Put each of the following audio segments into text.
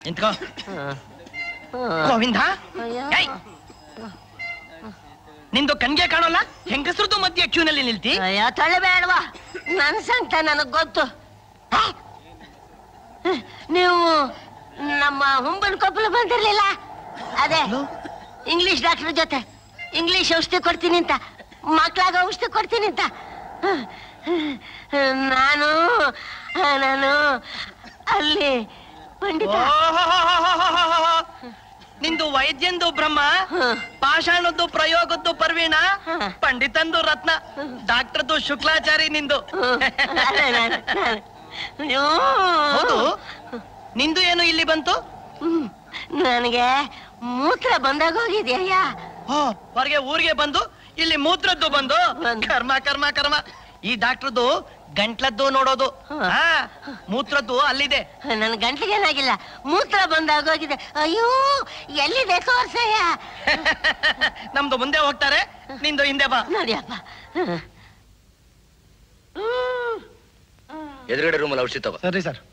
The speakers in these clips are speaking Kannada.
ನಿಂತ್ಕೋ ಗೋವಿಂದ ಏಯ್! ನಿಂದು ಕಣ್ಗೆ ಕಾಣೋಲ್ಲ ಹೆಂಗಸರದು ಮಧ್ಯೆ ಕ್ಯೂನಲ್ಲಿ ನಿಲ್ತಿ ಅಯ್ಯೋ ತೊಳೆಬೇಡವಾ ನನ್ ಸಂಕಟ ನನಗ್ ಗೊತ್ತು ಹೇ? ನೀವು ನಮ್ಮ ಹುಂಬನ್ ಕೊಪ್ಪಲು ಬಂದಿರ್ಲಿಲ್ಲ ಅದೇ ಇಂಗ್ಲಿಷ್ ಡಾಕ್ಟರ್ ಜೊತೆ ಇಂಗ್ಲಿಷ್ ಔಷಧಿ ಕೊಡ್ತೀನಿ ಅಂತ ಮಕ್ಳಾಗ ಔಷಧಿ ಕೊಡ್ತೀನಿ ಅಂತ ನಾನು ನಾನು ಅಲ್ಲಿ ಪಂಡಿತ ಓಹೋಹೋಹೋಹೋಹೋಹೋ. ನಿಂದು ವೈದ್ಯಂದು ಬ್ರಹ್ಮ ಪಾಷಾಣದ್ದು ಪ್ರಯೋಗದ್ದು ಪರ್ವೀಣ ಪಂಡಿತಂದು ರತ್ನ ಡಾಕ್ಟರ್ದು ಶುಕ್ಲಾಚಾರಿ ನಿಂದು ಅದೇ ನಾನು, ನಾನು. ಅಯ್ಯೋ. ಹೌದು ನಿಂದು ಏನು ಇಲ್ಲಿ ಬಂತು ಹ್ಮ್. ನನಗೆ ಮೂತ್ರ ಬಂದಾಗ ಹೋಗಿದ್ಯಯ್ಯ ಹೊರಗೆ ಊರಿಗೆ ಬಂದು ಇಲ್ಲಿ ಮೂತ್ರದ್ದು ಬಂದು ಕರ್ಮ ಕರ್ಮ ಕರ್ಮ ಈ ಡಾಕ್ಟರ್ದು ಗಂಟ್ಲದ್ದು ನೋಡೋದು ಹಾ ಮೂತ್ರದ್ದು ಅಲ್ಲಿದೆ ನನ್ ಗಂಟ್ಲಿಗೆ ಏನಾಗಿಲ್ಲ ಮೂತ್ರ ಬಂದಾಗ ಹೋಗಿದೆ ಅಯ್ಯೋ ಎಲ್ಲಿದೆ ತೋರ್ಸಯ್ಯ ನಮ್ದು ಮುಂದೆ ಹೋಗ್ತಾರೆ ನಿಂದು ಹಿಂದೆ ಬಾ ನೋಡಿಯಪ್ಪ ಎದುರುಗಡೆ ರೂಮಲ್ಲಿ ಔಷಧಿ ತಗೋ ಸರಿ ಸರ್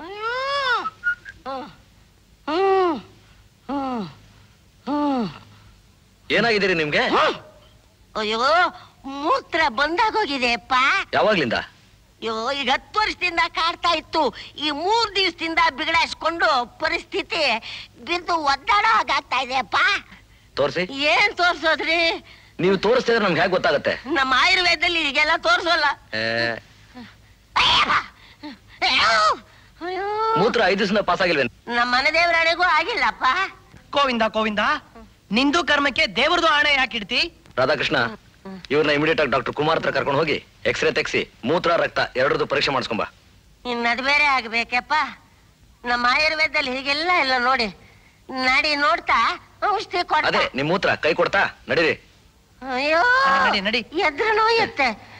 ಹ್ಮ್ ಹ್ಮ್ ಹ್ಮ್ ಏನಾಗಿದ್ದೀರಿ ನಿಮ್ಗೆ ಅಯ್ಯೋ ಮೂತ್ರ ಬಂದಾಗ ಹೋಗಿದೆ ಅಪ್ಪ ಯಾವಾಗ್ಲಿಂದ ಅಯ್ಯೋ ಈಗ ಹತ್ತು ವರ್ಷದಿಂದ ಕಾಡ್ತಾ ಇತ್ತು ಈ ಮೂರ್ ದಿವಸದಿಂದ ಬಿಗಡಾಯಿಸ್ಕೊಂಡು ಪರಿಸ್ಥಿತಿ ಬಿದ್ದು ಒದ್ದಾಡೋ ಹಾಗಾಗ್ತಾ ಇದೆ ಅಪ್ಪ ತೋರ್ಸಿ ಏನ್ ತೋರ್ಸೋದ್ರಿ ನೀವು ತೋರಿಸ್ತಿದ್ರೆ ನಮ್ಗೆ ಹೇಗೆ ಗೊತ್ತಾಗತ್ತೆ ನಮ್ಮ ಆಯುರ್ವೇದದಲ್ಲಿ ಈಗೆಲ್ಲ ತೋರ್ಸೋಲ್ಲ ಏ, ಅಯ್ಯಪ್ಪ! ಅಯ್ಯೋ! ಅಯ್ಯೋ! ಮೂತ್ರ ಐದು ದಿವಸ ಪಾಸ್ ಆಗಿಲ್ವೇನ್ ನಮ್ಮ ಮನೆ ದೇವರಾಣೆಗೂ ಆಗಿಲ್ಲಪ್ಪ ಗೋವಿಂದ ಗೋವಿಂದ ನಿಂದು ಕರ್ಮಕ್ಕೆ ದೇವ್ರದು ಆಣೆ ಯಾಕಿಡ್ತಿ ರಾಧಾಕೃಷ್ಣ ಇವ್ರನ್ನ ಇಮಿಡಿಯೇಟ್ ಆಗಿ ಡಾಕ್ಟರ್ ಕುಮಾರ್ ಹತ್ರ ಕರ್ಕೊಂಡು ಹೋಗಿ ಎಕ್ಸ್ರೇ ತೆಗ್ಸಿ ಮೂತ್ರ ರಕ್ತ ಎರಡರದ್ದು ಪರೀಕ್ಷೆ ಮಾಡಿಸ್ಕೊಂಬ ಇನ್ನದ್ ಬೇರೆ ಆಗ್ಬೇಕಪ್ಪ ನಮ್ಮ ಆಯುರ್ವೇದದಲ್ಲಿ ಹೀಗೆಲ್ಲ ಇಲ್ಲ ನೋಡಿ ನಡಿ ನೋಡ್ತಾ ಔಷಧಿ ಕೊಡ್ತಾ ಅದೇ ನಿಮ್ ಮೂತ್ರ ಕೈ ಕೊಡ್ತಾ ನಡೀರಿ ಅಯ್ಯೋ ನಡಿ ನಡಿ ಎದ್ರು ನೋಯುತ್ತೆ